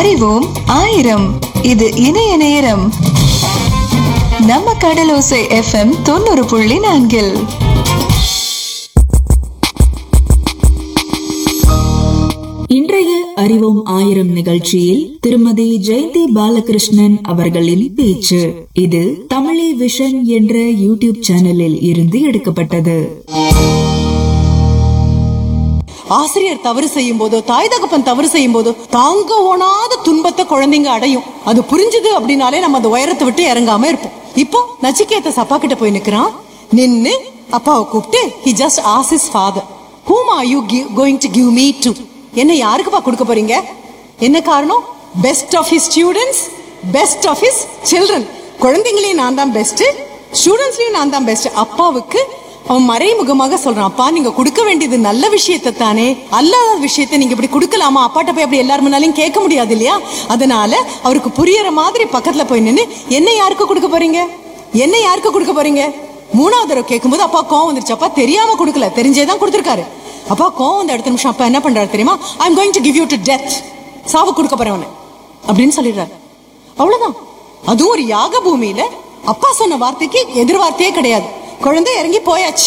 அறிவோம் ஆயிரம் இது இணைய நேரம் நம்ம கடலோசை எஃப்எம் தொண்ணூறு புள்ளி நான்கில் இன்றைய அறிவோம் ஆயிரம் நிகழ்ச்சியில் திருமதி ஜெயந்தி பாலகிருஷ்ணன் அவர்களின் பேச்சு இது தமிழே விஷன் என்ற யூடியூப் சேனலில் இருந்து எடுக்கப்பட்டது ஆசிரியர் தவறு செய்யும் போதோ தாய் தகப்பன் தவறு செய்யும் போதோ தாங்க ஓணாத துன்பத்தை குழந்தைங்க அடையும் அது புரிஞ்சுது அப்படின்னாலே நம்ம அந்த உயரத்தை விட்டு இறங்காம இருப்போம் இப்போ நச்சிகேத்த சப்பா கிட்ட போய் நிக்கிறான் நின்னு அப்பாவை கூப்பிட்டு ஹி ஜஸ்ட் ஆஸ் his father whom are you gi- going to give me to என்ன யாருக்குப்பா கொடுக்க போறீங்க என்ன காரணம் best of his students best of his children குழந்தைங்களையும் நான் தான் பெஸ்ட் ஸ்டூடெண்ட்ஸ்லயும் நான் தான் பெஸ்ட் அப்பாவுக்கு அவன் மறைமுகமாக சொல்றான் அப்பா நீங்க கொடுக்க வேண்டியது நல்ல விஷயத்தை தானே அல்லாத விஷயத்தை நீங்க இப்படி கொடுக்கலாமா அப்பாட்ட போய் அப்படி எல்லார் முன்னாலையும் கேட்க முடியாது இல்லையா அதனால அவருக்கு புரியற மாதிரி பக்கத்துல போய் நின்னு என்ன யாருக்கு கொடுக்க போறீங்க என்ன யாருக்கு கொடுக்க போறீங்க மூணாவது தடவை கேட்கும்போது அப்பா கோவம் வந்துருச்சு அப்பா தெரியாம கொடுக்கல தெரிஞ்சே தான் கொடுத்துருக்காரு அப்பா கோவம் வந்த அடுத்த நிமிஷம் அப்பா என்ன பண்றாரு தெரியுமா I am going to give you to death சாவு கொடுக்க போறேன் உன்னை அப்படின்னு சொல்லிடுறாரு அவ்வளவுதான் அதுவும் ஒரு யாக பூமியில அப்பா சொன்ன வார்த்தைக்கு எதிர்வார்த்தையே கிடையாது குழந்தை இறங்கி போயாச்சு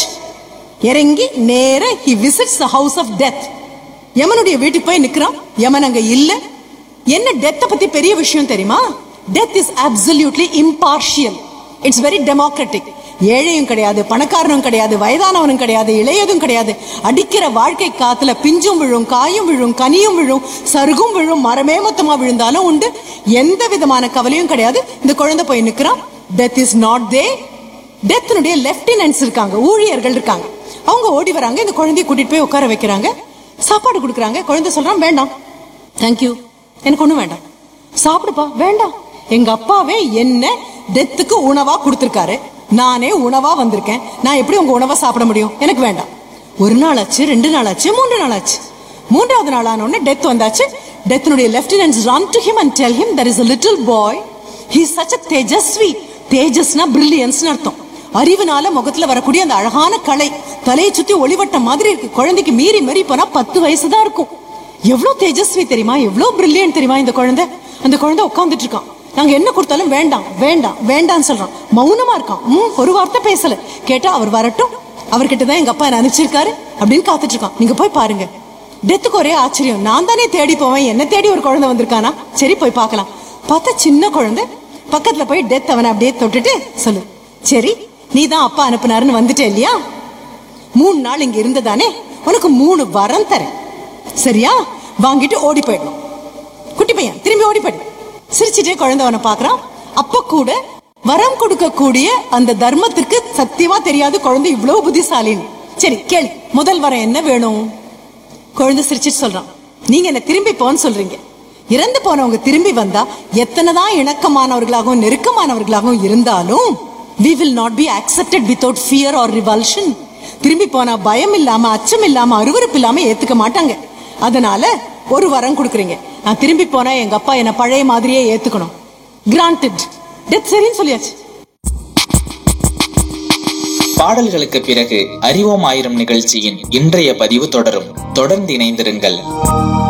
இறங்கி நேர he visits the house of death யமனுடைய வீட்டுக்கு போய் நிக்கிறான் யமன் அங்க இல்ல என்ன டெத்த பத்தி பெரிய விஷயம் தெரியுமா death is absolutely impartial it's very democratic ஏழையும் கிடையாது பணக்காரனும் கிடையாது வயதானவனும் கிடையாது இளையதும் கிடையாது அடிக்கிற வாழ்க்கை காத்துல பிஞ்சும் விழும் காயும் விழும் கனியும் விழும் சருகும் விழும் மரமே மொத்தமா விழுந்தாலும் உண்டு எந்த விதமான கவலையும் கிடையாது இந்த குழந்தை போய் நிக்கிறான் டெத் இஸ் நாட் தே டெத்னுடைய லெப்டினன்ட்ஸ் இருக்காங்க ஊழியர்கள் இருக்காங்க அவங்க ஓடி வராங்க இந்த குழந்தைய கூட்டிட்டு போய் உட்கார வைக்கிறாங்க சாப்பாடு கொடுக்குறாங்க குழந்தை சொல்றான் வேண்டாம் தேங்க்யூ எனக்கு ஒண்ணும் வேண்டாம் சாப்பிடுப்பா வேண்டாம் எங்க அப்பாவே என்ன டெத்துக்கு உணவா கொடுத்துருக்காரு நானே உணவா வந்திருக்கேன் நான் எப்படி உங்க உணவை சாப்பிட முடியும் எனக்கு வேண்டாம் ஒரு நாள் ஆச்சு ரெண்டு நாள் ஆச்சு மூன்று நாள் ஆச்சு மூன்றாவது நாள் ஆன உடனே டெத் வந்தாச்சு டெத்னுடைய lieutenants run to him and tell him there is a little boy he such a தேஜஸ்வி தேஜஸ்னா பிரில்லியன்ஸ்னு அர்த்தம் அறிவுனால முகத்துல வரக்கூடிய அந்த அழகான கலை தலையை சுத்தி ஒளிவட்டம் மாதிரி இருக்கு குழந்தைக்கு மீறி மீறி போனா பத்து வயசு தான் இருக்கும் எவ்வளவு தேஜஸ்வி தெரியுமா எவ்வளவு பிரில்லியன்ட் தெரியுமா இந்த குழந்தை அந்த குழந்தை உட்கார்ந்துட்டு இருக்கான் நாங்க என்ன கொடுத்தாலும் வேண்டாம் வேண்டாம் வேண்டாம்னு சொல்றான் மௌனமா இருக்கான் ம், ஒரு வார்த்தை பேசல கேட்டா அவர் வரட்டும் அவர்கிட்ட தான் எங்க அப்பா என்ன அனுப்பிச்சிருக்காரு அப்படின்னு காத்துட்டு இருக்கான் நீங்க போய் பாருங்க டெத்துக்கு ஒரே ஆச்சரியம் நான் தானே தேடி போவேன் என்ன தேடி ஒரு குழந்தை வந்திருக்கானா சரி போய் பார்க்கலாம் பார்த்தா சின்ன குழந்தை பக்கத்துல போய் டெத் அவனை அப்படியே தொட்டுட்டு சொல்லு சரி நீ தான் அப்பா அனுப்புனாருன்னு வந்துட்டே இல்லையா மூணு நாள் இங்க இருந்ததானே உனக்கு மூணு வரம் தரேன் சரியா வாங்கிட்டு ஓடி போயிடணும் குட்டி பையன் திரும்பி ஓடி போயிடு சிரிச்சுட்டே குழந்தை அவனை பாக்குறான் அப்ப கூட வரம் கொடுக்கக்கூடிய அந்த தர்மத்திற்கு சத்தியமா தெரியாது குழந்தை இவ்வளவு புத்திசாலின்னு சரி கேளு முதல் வரம் என்ன வேணும் குழந்தை சிரிச்சிட்டு சொல்றான் நீங்க என்ன திரும்பி போன்னு சொல்றீங்க இறந்து போனவங்க திரும்பி வந்தா எத்தனைதான் இணக்கமானவர்களாகவும் நெருக்கமானவர்களாகவும் இருந்தாலும் we will not be accepted without fear or revulsion திரும்பி போனா பயம் இல்லாம அச்சம் இல்லாம அருவருப்பு இல்லாம ஏத்துக்க மாட்டாங்க அதனால ஒரு வரம் கொடுக்குறீங்க நான் திரும்பி போனா எங்க அப்பா என்ன பழைய மாதிரியே ஏத்துக்கணும் கிராண்டட் டெத் சரின்னு சொல்லியாச்சு பாடல்களுக்கு பிறகு அறிவோம் ஆயிரம் நிகழ்ச்சியின் இன்றைய பதிவு தொடரும் தொடர்ந்து இணைந்திருங்கள்